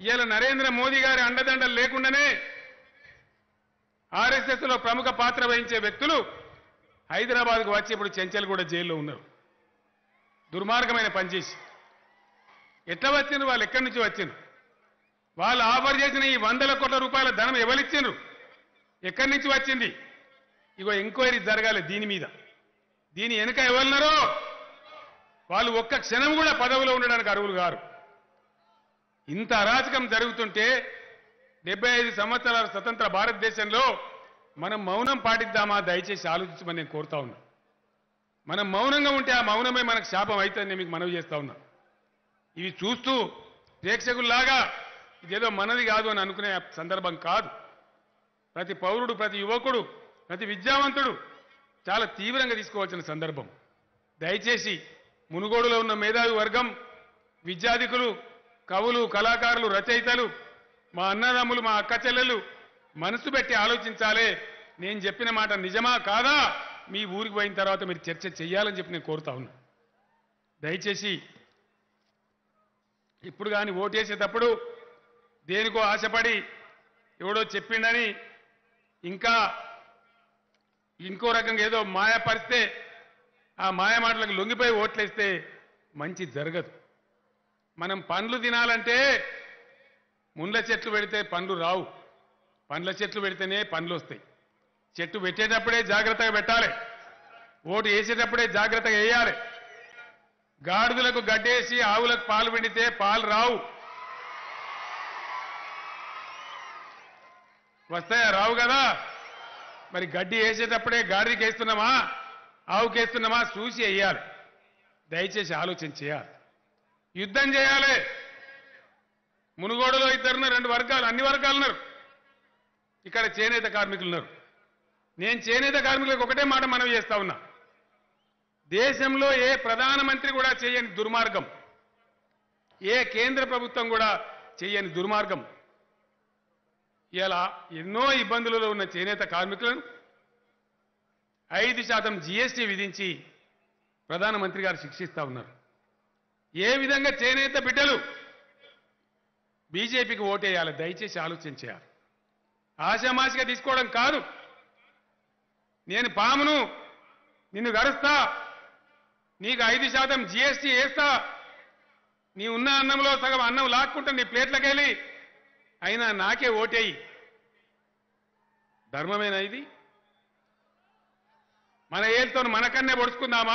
ఇవాళ నరేంద్ర మోదీ గారి అండదండలు లేకుండానే ఆర్ఎస్ఎస్ లో ప్రముఖ పాత్ర వహించే వ్యక్తులు హైదరాబాద్కు వచ్చి ఇప్పుడు చెంచల్ కూడా జైల్లో ఉన్నారు దుర్మార్గమైన పనిచేసి ఎట్లా వచ్చిండ్రు వాళ్ళు ఎక్కడి నుంచి వచ్చిండ్రు వాళ్ళు ఆఫర్ చేసిన ఈ వందల కోట్ల రూపాయల ధనం ఎవరిచ్చిండ్రు ఎక్కడి నుంచి వచ్చింది ఇగో ఎంక్వైరీ జరగాలి దీని మీద దీని వెనుక ఎవరున్నారో వాళ్ళు ఒక్క క్షణం కూడా పదవిలో ఉండడానికి అర్హులు గారు ఇంత అరాచకం జరుగుతుంటే డెబ్బై ఐదు సంవత్సరాల స్వతంత్ర భారతదేశంలో మనం మౌనం పాటిద్దామా దయచేసి ఆలోచించమని నేను కోరుతా ఉన్నా మనం మౌనంగా ఉంటే ఆ మౌనమే మనకు శాపం అవుతుందని నేను మీకు మనవి చేస్తా ఉన్నా ఇవి చూస్తూ ప్రేక్షకుల్లాగా ఇదేదో మనది కాదు అని అనుకునే సందర్భం కాదు ప్రతి పౌరుడు ప్రతి యువకుడు ప్రతి విద్యావంతుడు చాలా తీవ్రంగా తీసుకోవాల్సిన సందర్భం దయచేసి మునుగోడులో ఉన్న మేధావి వర్గం విద్యాధికులు కవులు కళాకారులు రచయితలు మా అన్నదమ్ములు మా అక్క చెల్లెలు మనసు పెట్టి ఆలోచించాలే నేను చెప్పిన మాట నిజమా కాదా మీ ఊరికి పోయిన తర్వాత మీరు చర్చ చేయాలని చెప్పి నేను కోరుతా ఉన్నా దయచేసి ఇప్పుడు కానీ ఓటేసేటప్పుడు దేనికో ఆశపడి ఎవడో చెప్పిండని ఇంకా ఇంకో రకంగా ఏదో మాయపరిస్తే ఆ మాయ మాటలకు లొంగిపోయి ఓట్లేస్తే మంచి జరగదు మనం పండ్లు తినాలంటే ముండ్ల చెట్లు పెడితే పండ్లు రావు పండ్ల చెట్లు పెడితేనే పండ్లు వస్తాయి చెట్టు పెట్టేటప్పుడే జాగ్రత్తగా పెట్టాలి ఓటు వేసేటప్పుడే జాగ్రత్తగా వేయాలి గాడిదలకు గడ్డేసి ఆవులకు పాలు పిండితే పాలు రావు వస్తాయా రావు కదా మరి గడ్డి వేసేటప్పుడే గాడికి వేస్తున్నామా ఆవుకి వేస్తున్నామా చూసి వేయాలి దయచేసి ఆలోచన చేయాలి యుద్ధం చేయాలి మునుగోడులో ఇద్దరున్నారు రెండు వర్గాలు అన్ని వర్గాలు ఉన్నారు ఇక్కడ చేనేత కార్మికులు ఉన్నారు నేను చేనేత కార్మికులకు ఒకటే మాట మనవి చేస్తా ఉన్నా దేశంలో ఏ ప్రధానమంత్రి కూడా చేయని దుర్మార్గం ఏ కేంద్ర ప్రభుత్వం కూడా చేయని దుర్మార్గం ఇలా ఎన్నో ఇబ్బందులలో ఉన్న చేనేత కార్మికులను ఐదు శాతం జీఎస్టీ విధించి ప్రధానమంత్రి గారు శిక్షిస్తా ఉన్నారు ఏ విధంగా చేనేత బిడ్డలు బీజేపీకి ఓటేయాలి దయచేసి ఆలోచన చేయాలి ఆశామాషిగా తీసుకోవడం కాదు నేను పామును నిన్ను గరుస్తా నీకు ఐదు శాతం జీఎస్టీ వేస్తా నీ ఉన్న అన్నంలో సగం అన్నం లాక్కుంటా నీ ప్లేట్లకెళ్ళి అయినా నాకే ఓటేయి ధర్మమేనా ఇది మన ఏళ్ళతో మనకన్నే పొడుచుకుందామా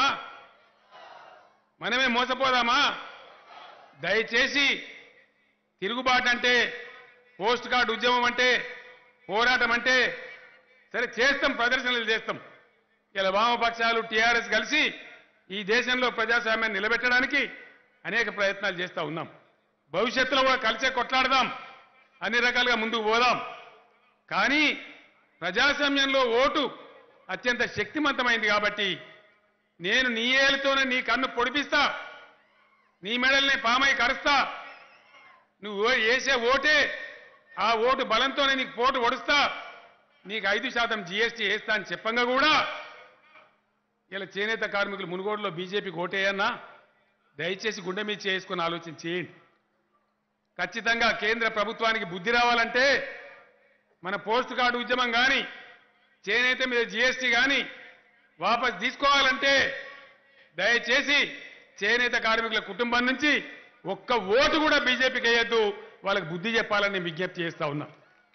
మనమే మోసపోదామా దయచేసి తిరుగుబాటు అంటే పోస్ట్ కార్డు ఉద్యమం అంటే పోరాటం అంటే సరే చేస్తాం ప్రదర్శనలు చేస్తాం ఇలా వామపక్షాలు టీఆర్ఎస్ కలిసి ఈ దేశంలో ప్రజాస్వామ్యాన్ని నిలబెట్టడానికి అనేక ప్రయత్నాలు చేస్తూ ఉన్నాం భవిష్యత్తులో కూడా కలిసే కొట్లాడదాం అన్ని రకాలుగా ముందుకు పోదాం కానీ ప్రజాస్వామ్యంలో ఓటు అత్యంత శక్తివంతమైంది కాబట్టి నేను నీ ఏలుతోనే నీ కన్ను పొడిపిస్తా నీ మెడల్ని పామై కరుస్తా నువ్వు ఓ- వేసే ఓటే ఆ ఓటు బలంతోనే నీకు పోటు ఒడుస్తా నీకు ఐదు శాతం జీఎస్టీ వేస్తా అని చెప్పంగా కూడా ఇలా చేనేత కార్మికులు మునుగోడులో బీజేపీకి ఓటేయన్నా దయచేసి గుండె మీద చేసుకుని ఆలోచన చేయండి ఖచ్చితంగా కేంద్ర ప్రభుత్వానికి బుద్ధి రావాలంటే మన పోస్ట్ కార్డు ఉద్యమం కానీ చేనేత మీద జీఎస్టీ కానీ వాపస్ తీసుకోవాలంటే దయచేసి చేనేత కార్మికుల కుటుంబం నుంచి ఒక్క ఓటు కూడా బీజేపీకి వేయొద్దు వాళ్ళకి బుద్ధి చెప్పాలని నేను విజ్ఞప్తి చేస్తా ఉన్నా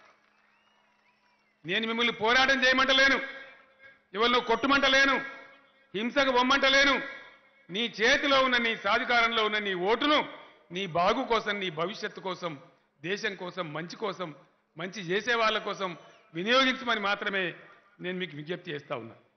నేను మిమ్మల్ని పోరాటం చేయమంటలేను ఎవరినో కొట్టుమంటలేను హింసకు బొమ్మంటలేను నీ చేతిలో ఉన్న నీ సాధికారంలో ఉన్న నీ ఓటును నీ బాగు కోసం నీ భవిష్యత్తు కోసం దేశం కోసం మంచి కోసం మంచి చేసే వాళ్ళ కోసం వినియోగించమని మాత్రమే నేను మీకు విజ్ఞప్తి చేస్తా ఉన్నా